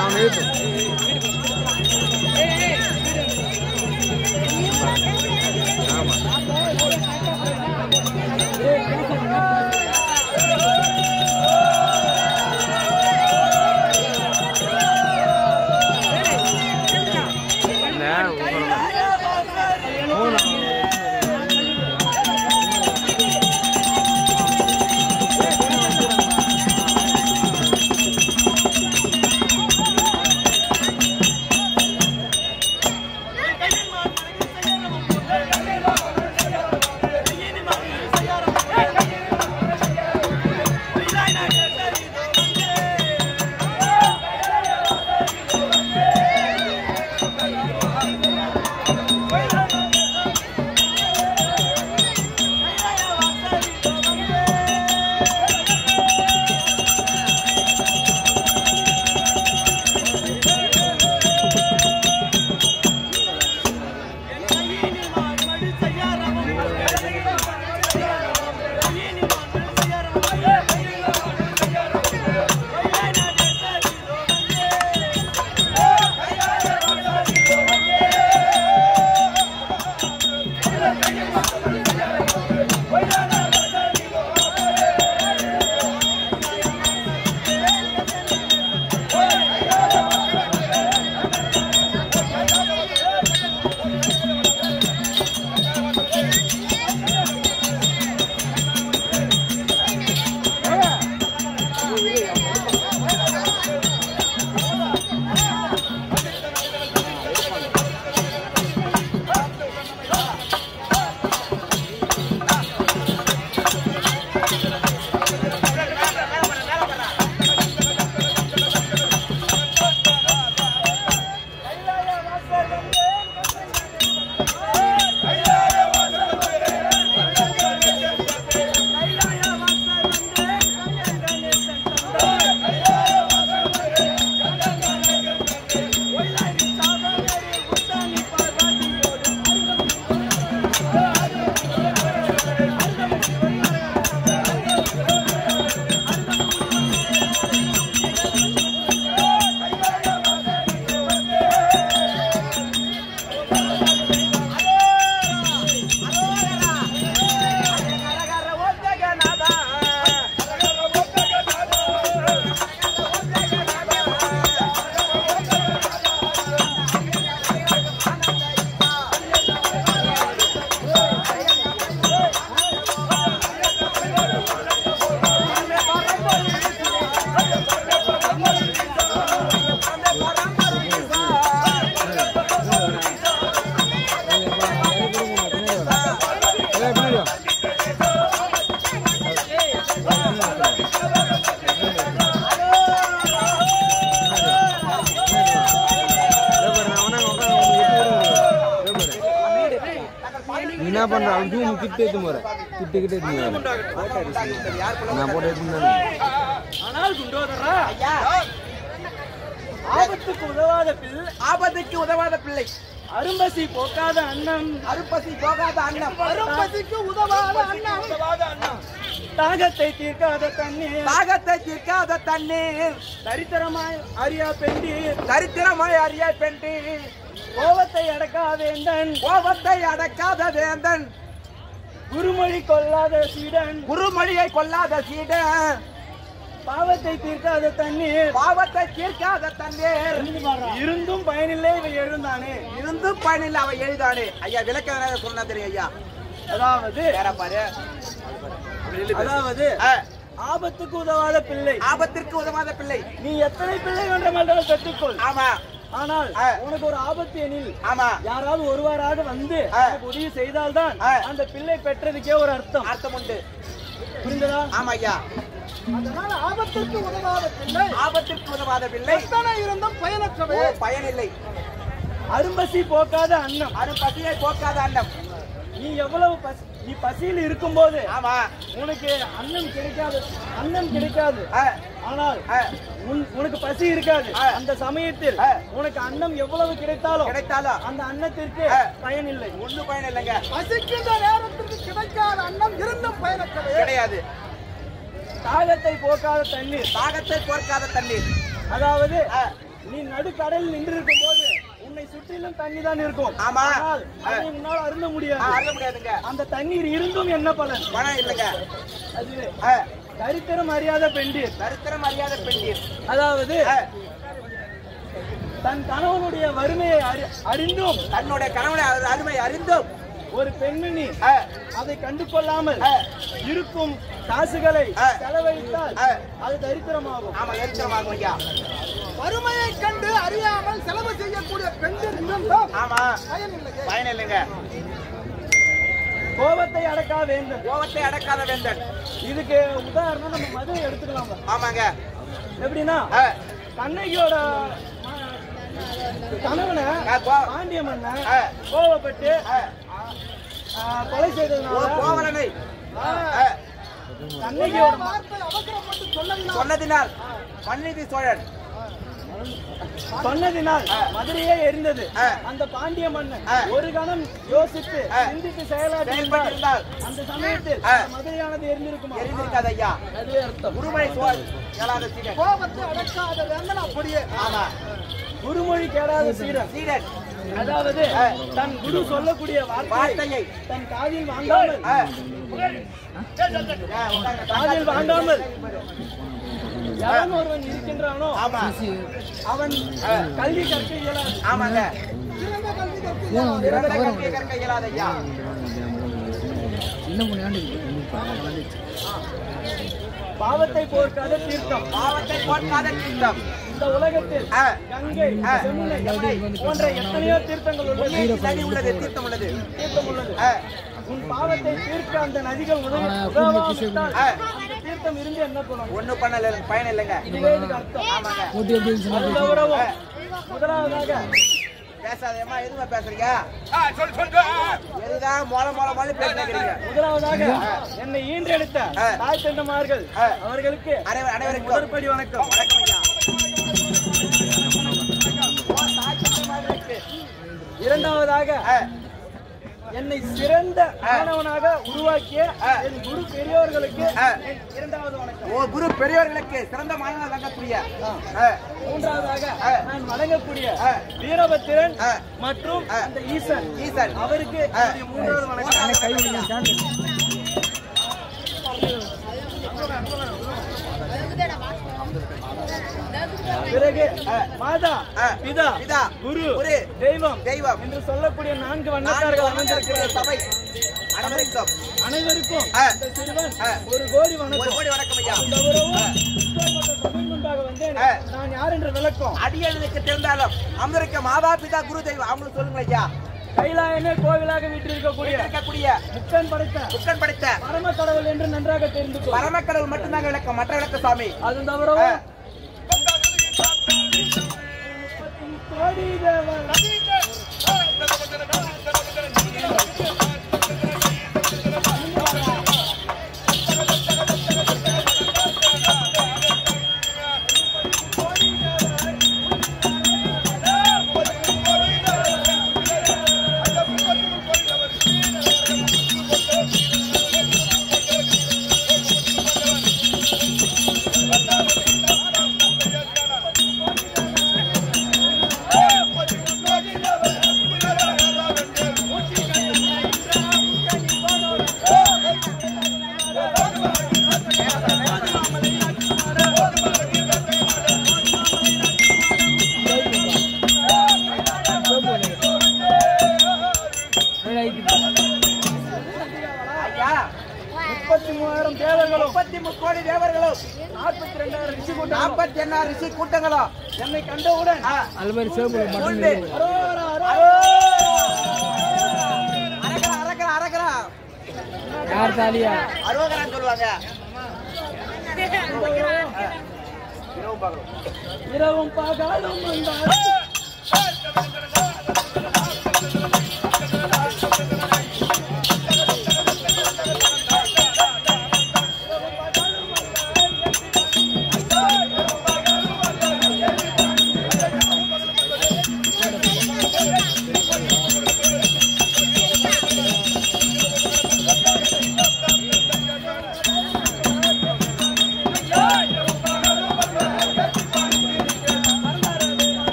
அவன் எழுத்து என்ன பண்ற அவன் ஜூம் கிட்ட எடுத்து போற கிட்ட கிட்ட எடுத்து நான் போட்டு எடுத்து ஆனால் குண்டோதரா ஆபத்துக்கு உதவாத பிள்ளை ஆபத்துக்கு உதவாத பிள்ளை அரும்பசி போக்காத அண்ணன் அருப்பசி போகாத அண்ணம் அரும்பசிக்கு உதவாத அண்ணன் தாகத்தை தீர்க்காத தண்ணீர் தாகத்தை தீர்க்காத தண்ணீர் தரித்திரமாய் அறியா பெண்டீர் தரித்திரமாய் அறிய பெண்டி கோபத்தை அடக்கா வேந்தன் கோபத்தை அடக்காத வேந்தன் குருமொழி கொள்ளாத சீடன் குருமொழியை கொல்லாத சீடன் பாவத்தை தீர்க்காத தண்ணீர் பாவத்தை தீர்க்காத தண்ணீர் இருந்தும் பயனில்லை இவை எழுந்தானே இருந்தும் பயனில் அவ எழுதானே ஐயா விளக்க சொன்னா தெரியும் ஐயா அதாவது வேற பாரு அதாவது ஆ, ஆபத்துக்கு உதவாத பிள்ளை ஆபத்திற்கு உதவாத பிள்ளை நீ எத்தனை பிள்ளை வேண்டுமென்றாலும் பெற்றுக்கொள் ஆமா ஆனால் ஆ. உனக்கு ஒரு ஆபத்து எனில் ஆமா யாராவது ஒருவராவது வந்து ஆ. உனக்கு உதவி செய்தால்தான் ஆ. அந்த பிள்ளை பெற்றதுக்கே ஒரு அர்த்தம் அர்த்தம் உண்டு புரிந்ததா ஆமா ஐயா அதனால ஆபத்திற்கு உதவாத பிள்ளை ஆபத்திற்கு உதவாத பிள்ளை எத்தனை இருந்தும் ஓ, பயனற்றவை பயனில்லை அரும்பசி போக்காத அன்னம் அது பசியை போக்காத அண்டம் நீ எவ்வளவு பசி நீ பசியில் இருக்கும்போது ஆமா உனக்கு அன்னம் கிடைக்காது அன்னம் கிடைக்காது ஆ, ஆனால் ஆ, உன்- உனக்கு பசி இருக்காது ஆ. அந்த சமயத்தில் ஆ. உனக்கு அன்னம் எவ்வளவு கிடைத்தாலும் கிடைத்தாலும் அந்த அன்னத்திற்கு ஆ. பயனில்லை ஒண்ணு பயன் இல்லைங்க பசிக்கின்ற நேரத்திற்கு கிடைக்காத அன்னம் இருந்தும் பயனற்றவை கிடையாது தாகத்தை போக்காத தண்ணீர் தாகத்தை போர்க்காத தண்ணீர் அதாவது ஆ, நீ நடுக்கடலில் நின்று இருக்கும் போது உன்னை சுற்றிலும் தண்ணி தான் இருக்கும் ஆமா. ஆனால் அதை உன்னால் அருந்த ஆ, முடியாது அருள முடியாதுங்க அந்த தண்ணீர் இருந்தும் என்ன பலன் பணம் இல்லைங்க அது ஆ, தரித்திரம் அறியாத பெண்டீர் தரித்திரம் அறியாத பெண்டீர் அதாவது ஆ, தன் கணவனுடைய வறுமையை அறி- அறிந்தும் தன்னுடைய கணவனை அரு- அருமை அறிந்தும் ஒரு பெண்மணி ஆ, அதை கண்டு கொள்ளாமல் ஆ. இருக்கும் காசுகளை ஆ. செலவழித்தால் ஆ. அது தரித்திரமாகும் ஆமா எரித்திரமாகும் ஐயா வறுமையை கண்டு அறியாமல் செலவு செய்யக்கூடிய பெண்கள் இருந்தும் ஆமா பயன் இல்லையே பயன் இல்லைங்க கோபத்தை அடக்கா வேண்டும் கோபத்தை அடக்காத வேந்தன் இதுக்கு உதாரணம் நம்ம மதுரை எடுத்துக்கலாம் ஆமாங்க எப்படின்னா ஆ, கண்ணகியோட கணவனை ஆ, கோ- பாண்டிய மன்னன் ஆ. கோவப்பட்டு ஆ, ஆ, கொலை ஓ செய்ததுனால கோவலனை ஆ, ஆ, கண்ணகியோட ம- வார்த்தை அவசரப்பட்டு சொன்னதினால் சொன்னதினால் மன்னிதி சோழன் சொன்னதினால் மதுரையே எரிந்தது ஆ. அந்த பாண்டிய மன்னன் ஆ. ஒரு கணம் யோசித்து ஆ. சிந்தித்து செயலாற்றி செயல்பட்டிருந்தால் அந்த சமயத்தில் ஆ. அந்த மதுரையானது எரிந்திருக்குமா எரிந்திருக்காது ஐயா அதுவே அர்த்தம் உருமலை சோழன் கேளாத சீடன் கோபத்தை அடக்காத வேந்தன் அப்படியே ஆமா குருமொழி கேடாத சீரன் சீடன் அதாவது தன் குரு சொல்லக்கூடிய வார்த்தையை வார்த்தையை தன் காதில் வாங்காமல் ஆ. ஆ, உட்காருங்க. காதில் வாங்காமல் எவன் ஒருவன் இருக்கின்றானோ ஆமா அவன் கல்வி கற்க இயலாது ஆமாங்க சிறந்த கல்வி கற்க பிறந்த கல்வியை கற்க இயலாத ஐயா சின்ன முன்னாடி பாவத்தை போர்க்காத தீர்த்தம் பாவத்தை போட்காத தீர்த்தம் இந்த உலகத்தில் ஆ. கங்கை ஆ. யமுனை போன்ற எத்தனையோ தீர்த்தங்கள் உள்ளது நதி உள்ளது தீர்த்தம் உள்ளது தீர்த்தம் உள்ளது ஆ, உன் பாவத்தை தீர்க்க அந்த நதிகள் உதவி உதவாவிட்டால் ஆ. அந்த தீர்த்தம் இருந்து என்ன பண்ணும் ஒண்ணும் பண்ணல பயன் இல்லைங்க இதுவே இதுக்கு அர்த்தம் ஆமாங்க போட்டி எப்படி இருந்துச்சுன்னா அது தவிரவும் முதலாவதாக பேசாதேம்மா எதுவுமே பேசுறீங்க எதுதான் மொள மொள மொழ பேசுறீங்க முதலாவதாக என்னை ஈன்றெடுத்த ஆ. தாய் தந்தமார்கள் ஆ. அவர்களுக்கு அனைவர் அனைவருக்கும் முதற்படி வணக்கம் வணக்கம் ஐயா இரண்டாவதாக ஆ, என்னை சிறந்த மாணவனாக உருவாக்கிய என் குரு பெரியோர்களுக்கு ஆ. என் இரண்டாவது வணக்கம் ஓ குரு பெரியவர்களுக்கு சிறந்த மாணவர் வழங்கக்கூடிய ஆ, மூன்றாவதாக ஆ. நான் வணங்கக்கூடிய ஆ. வீரபத்திரன் ஆ. மற்றும் ஆ. அந்த ஈசன் ஈசன் அவருக்கு ஆ. என்னுடைய மூன்றாவது வணக்கம் கை விடுங்க. பிறகு ஆ. மாதா ஆ. பிதா பிதா, குரு குரு, தெய்வம் தெய்வம். என்று சொல்லக்கூடிய நான்கு நான்கு வண்ணத்தார்கள் வண்ணத்திற்குரிய அமர்ந்திருக்கிறார்கள் சபை அனைவருக்கும் அனைவருக்கும் ஆ. இந்த சிறுவன் ஆ. ஒரு கோடி ஒரு வணக்கம் கோடி வணக்கம் ஐயா இந்த உறவும் இப்பேற்பட்ட சபை முன்பாக வந்தேன் ஆ. நான் யார் என்று விளக்கம் அடியனுக்கு தெரிந்தாலும் அமிர்க்க மாதா பிதா குரு தெய்வம் அவங்களுக்கு சொல்லுங்க ஐயா கைலாயமே கோவிலாக வீற்றிருக்கக்கூடிய இருக்கக்கூடிய முக்கன் படைத்த புக்கன் படைத்த பரம கடவுள் என்று நன்றாக தெரிந்து கொள் பரமக்கடவுள் மட்டும்தாங்க விளக்கம் மற்ற விளக்கம் சாமி அது தவிரவும் ஆ. கோடி தேவன் ஐயா முப்பத்தி மூவாயிரம் தேவர்களும் முப்பத்தி முக்கோடி தேவர்களும் நாற்பத்தி ரெண்டாயிரம் ரிஷி கூட்டம் நாற்பத்தி எண்ணாயிரம் ரிஷி கூட்டங்களும் என்னை கண்டவுடன் ஆ, அது மாதிரி சேவல் உண்டு. அரோரா, அரோரா. அரகரா அரகரா அரகரா யார் தாலியா அரோகரான்னு சொல்லுவாங்க இரவும் பகலும் வந்தார்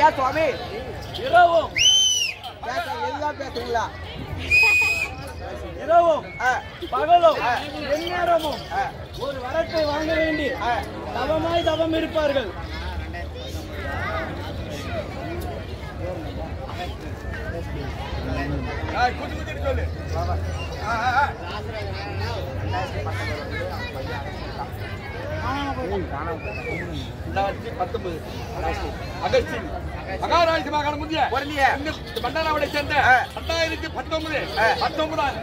ஏன் சுவாமி இரவும் பேச எல்லாம் பேசுறீங்களா இரவும் ஆ, பகலும் எந்நேரமும் ஆ, ஒரு வரத்தை வாங்க வேண்டி ஆ. தவமாய் தவம் இருப்பார்கள் ரெண்டாயிரத்தி பத்தொன்பது அகஸ்டின் மகாராஜ மகாண முந்திய பொருளிய இந்த மண்டலாவை சேர்ந்த ஆ. ரெண்டாயிரத்தி பத்தொன்பது ஆ. பத்தொன்பதாம்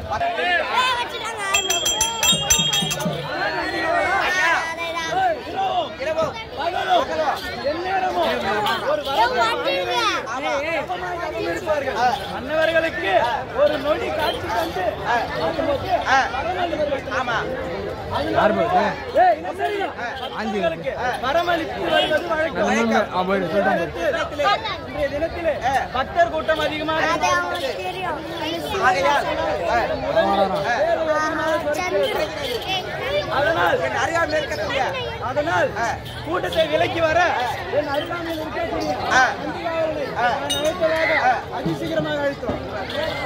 இரவும் இரவும் பகலும் எந்நேரமும் ஒரு வரத்தை வாங்க வேண்டி தவமாய் தவம் இருப்பார்கள் அன்னவர்களுக்கு ஒரு நொடி காட்சி தந்து அவர்களுக்கு ஆ. வரமளிப்பார்கள். ஆமா ஏய், என்ன செய்ய? பக்தர்களுக்கு வரமளித்து வருவது வழக்கம். இன்றைய தினத்திலே பக்தர் கூட்டம் அதிகமாக ஆகையால் ஆ, அதனால் என் அறியாமல் இருக்கக்கூடிய அதனால் ஆ. கூட்டத்தை விலக்கி வர என் அருகாமையில் இருக்கக்கூடிய ஆ. அந்திகாவலனை நான் அழைத்ததாக அதிசீக்கிரமாக அழைத்தோம்